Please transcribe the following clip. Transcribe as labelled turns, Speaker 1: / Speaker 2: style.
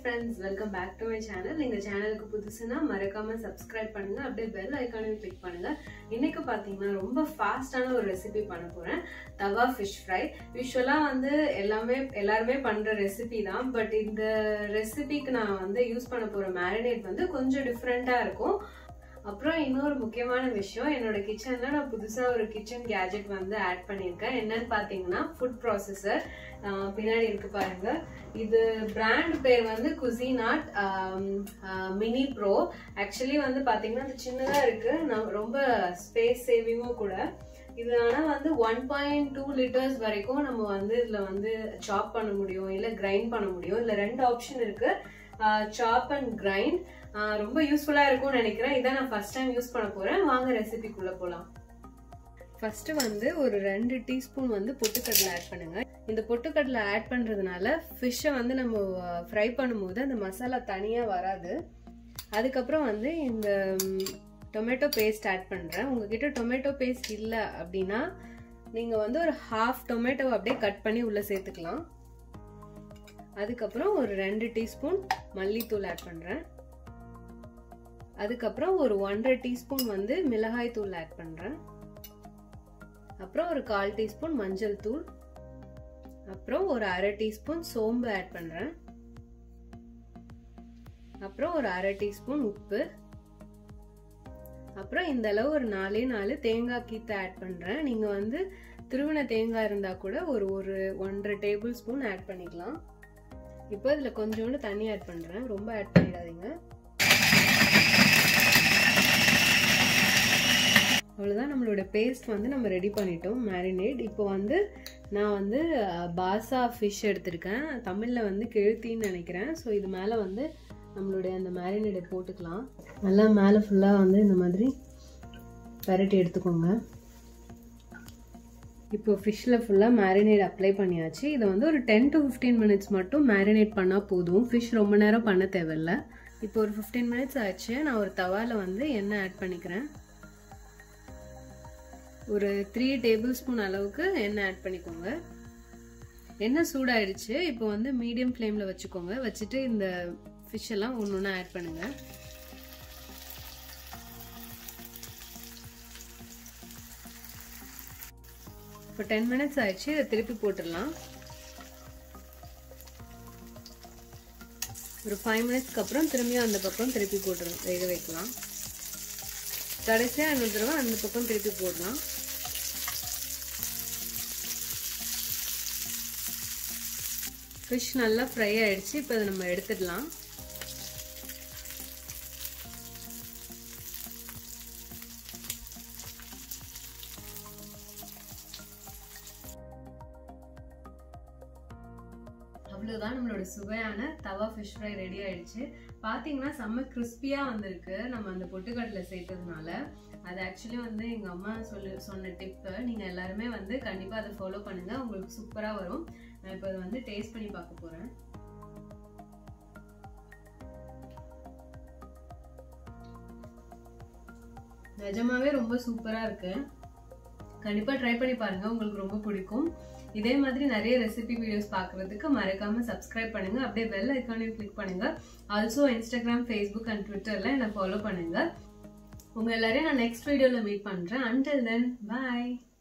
Speaker 1: friends welcome back to my channel இந்த சேனலுக்கு புதுசுனா மறக்காம சப்ஸ்கிரைப் பண்ணுங்க அப்படியே பெல் ஐக்கானையும் கிளிக் பண்ணுங்க இன்னைக்கு பாத்தீங்கன்னா ரொம்ப ஃபாஸ்டான ஒரு ரெசிபி பண்ண போறேன் தவா ஃபிஷ் ஃப்ரை யூஸ்வலா வந்து எல்லாமே எல்லாருமே பண்ற ரெசிபி தான் பட் இந்த ரெசிபிக்கு நான் வந்து யூஸ் பண்ண போற மேரினேட் வந்து கொஞ்சம் டிஃப்ரெண்டா இருக்கும் அப்புறம் இன்னொரு முக்கியமான விஷயம் என்னோட கிச்சன்ல நான் புதுசா ஒரு கிச்சன் கேஜெட் வந்து ஆட் பண்ணியிருக்கேன் என்னன்னு பாத்தீங்கன்னா ஃபுட் ப்ராசஸர் பின்னாடி இருக்கு பாருங்க இது பிராண்ட் பேர் வந்து குசினாட் மினி ப்ரோ ஆக்சுவலி வந்து பாத்தீங்கன்னா இது சின்னதா இருக்கு நான் ரொம்ப ஸ்பேஸ் சேவிங்கும் கூட இது ஆனால் வந்து ஒன் பாயிண்ட் டூ லிட்டர்ஸ் வரைக்கும் நம்ம வந்து இதில் வந்து சாப் பண்ண முடியும் இல்லை கிரைண்ட் பண்ண முடியும் இல்லை ரெண்டு ஆப்ஷன் இருக்கு சாப் அண்ட் கிரைண்ட் ரொம்ப யூஸ்ஃபுல்லாக இருக்கும்னு நினைக்கிறேன் இதான் நான் ஃபர்ஸ்ட் டைம் யூஸ் பண்ண போகிறேன் வாங்க ரெசிபிக்குள்ளே போகலாம் ஃபர்ஸ்ட் வந்து ஒரு ரெண்டு டீஸ்பூன் வந்து பொட்டுக்கடலை ஆட் பண்ணுங்க இந்த பொட்டுக்கடலை ஆட் பண்ணுறதுனால ஃபிஷ்ஷை வந்து நம்ம ஃப்ரை பண்ணும்போது அந்த மசாலா தனியாக வராது அதுக்கப்புறம் வந்து இந்த டொமேட்டோ பேஸ்ட் ஆட் பண்ணுறேன் உங்ககிட்ட டொமேட்டோ பேஸ்ட் இல்லை அப்படின்னா நீங்கள் வந்து ஒரு ஹாஃப் டொமேட்டோ அப்படியே கட் பண்ணி உள்ளே சேர்த்துக்கலாம் அதுக்கப்புறம் ஒரு ரெண்டு டீஸ்பூன் மல்லித்தூள் ஆட் பண்ணுறேன் அதுக்கப்புறம் ஒரு ஒன்றரை டீஸ்பூன் வந்து மிளகாய் தூள் ஆட் பண்ணுறேன் அப்புறம் ஒரு கால் டீஸ்பூன் மஞ்சள் தூள் அப்புறம் ஒரு அரை டீஸ்பூன் சோம்பு ஆட் பண்ணுறேன் அப்புறம் ஒரு அரை டீஸ்பூன் உப்பு அப்புறம் இந்த அளவு ஒரு நாலே நாலு தேங்காய் கீத்தை ஆட் பண்ணுறேன் நீங்கள் வந்து திருவின தேங்காய் இருந்தால் கூட ஒரு ஒரு ஒன்றரை டேபிள் ஸ்பூன் ஆட் பண்ணிக்கலாம் இப்போ இதில் கொஞ்சோண்டு தண்ணி ஆட் பண்ணுறேன் ரொம்ப ஆட் பண்ணிடாதீங்க அவ்வளோதான் நம்மளோட பேஸ்ட் வந்து நம்ம ரெடி பண்ணிட்டோம் மேரினேட் இப்போ வந்து நான் வந்து பாசா ஃபிஷ் எடுத்திருக்கேன் தமிழில் வந்து கெழுத்தின்னு நினைக்கிறேன் ஸோ இது மேலே வந்து நம்மளுடைய அந்த மேரினேடை போட்டுக்கலாம் நல்லா மேலே ஃபுல்லாக வந்து இந்த மாதிரி பரட்டி எடுத்துக்கோங்க இப்போ ஃபிஷ்ஷில் ஃபுல்லாக மேரினேட் அப்ளை பண்ணியாச்சு இதை வந்து ஒரு டென் டு ஃபிஃப்டீன் மினிட்ஸ் மட்டும் மேரினேட் பண்ணால் போதும் ஃபிஷ் ரொம்ப நேரம் பண்ண தேவையில்ல இப்போ ஒரு ஃபிஃப்டீன் மினிட்ஸ் ஆச்சு நான் ஒரு தவாவில் வந்து எண்ணெய் ஆட் பண்ணிக்கிறேன் ஒரு த்ரீ டேபிள் ஸ்பூன் அளவுக்கு எண்ணெய் ஆட் பண்ணிக்கோங்க எண்ணெய் சூடாயிடுச்சு இப்போ வந்து மீடியம் ஃப்ளேமில் வச்சுக்கோங்க வச்சுட்டு இந்த ஃபிஷ் எல்லாம் ஒன்று ஒன்று ஆட் பண்ணுங்கள் இப்போ டென் மினிட்ஸ் ஆயிடுச்சு இதை திருப்பி போட்டுடலாம் ஒரு ஃபைவ் மினிட்ஸ்க்கு அப்புறம் திரும்பியும் அந்த பக்கம் திருப்பி போட்டு வேக வைக்கலாம் கடைசியாக இன்னொரு தடவை அந்த பக்கம் திருப்பி போடலாம் ஃபிஷ் நல்லா ஃப்ரை ஆயிடுச்சு இப்போ அதை நம்ம எடுத்துடலாம் அவ்வளோதான் நம்மளோட சுவையான தவா ஃபிஷ் ஃப்ரை ரெடி ஆயிடுச்சு பார்த்தீங்கன்னா செம்ம கிறிஸ்பியாக வந்திருக்கு நம்ம அந்த பொட்டுக்கடலை சேர்த்ததுனால அது ஆக்சுவலி வந்து எங்கள் அம்மா சொல்லி சொன்ன டிப்பு நீங்கள் எல்லாருமே வந்து கண்டிப்பாக அதை ஃபாலோ பண்ணுங்கள் உங்களுக்கு சூப்பராக வரும் நான் இப்போ அதை வந்து டேஸ்ட் பண்ணி பார்க்க போகிறேன் நிஜமாவே ரொம்ப சூப்பராக இருக்கு கண்டிப்பாக ட்ரை பண்ணி பாருங்க உங்களுக்கு ரொம்ப பிடிக்கும் இதே மாதிரி நிறைய ரெசிபி வீடியோஸ் பார்க்கறதுக்கு மறக்காம சப்ஸ்கிரைப் பண்ணுங்க அப்படியே பெல் ஐக்கானையும் கிளிக் பண்ணுங்க ஆல்சோ இன்ஸ்டாகிராம் ஃபேஸ்புக் அண்ட் ட்விட்டர்ல என்னை ஃபாலோ பண்ணுங்க உங்க எல்லாரையும் நான் நெக்ஸ்ட் வீடியோல மீட் பண்றேன் அண்டில் தென் பாய்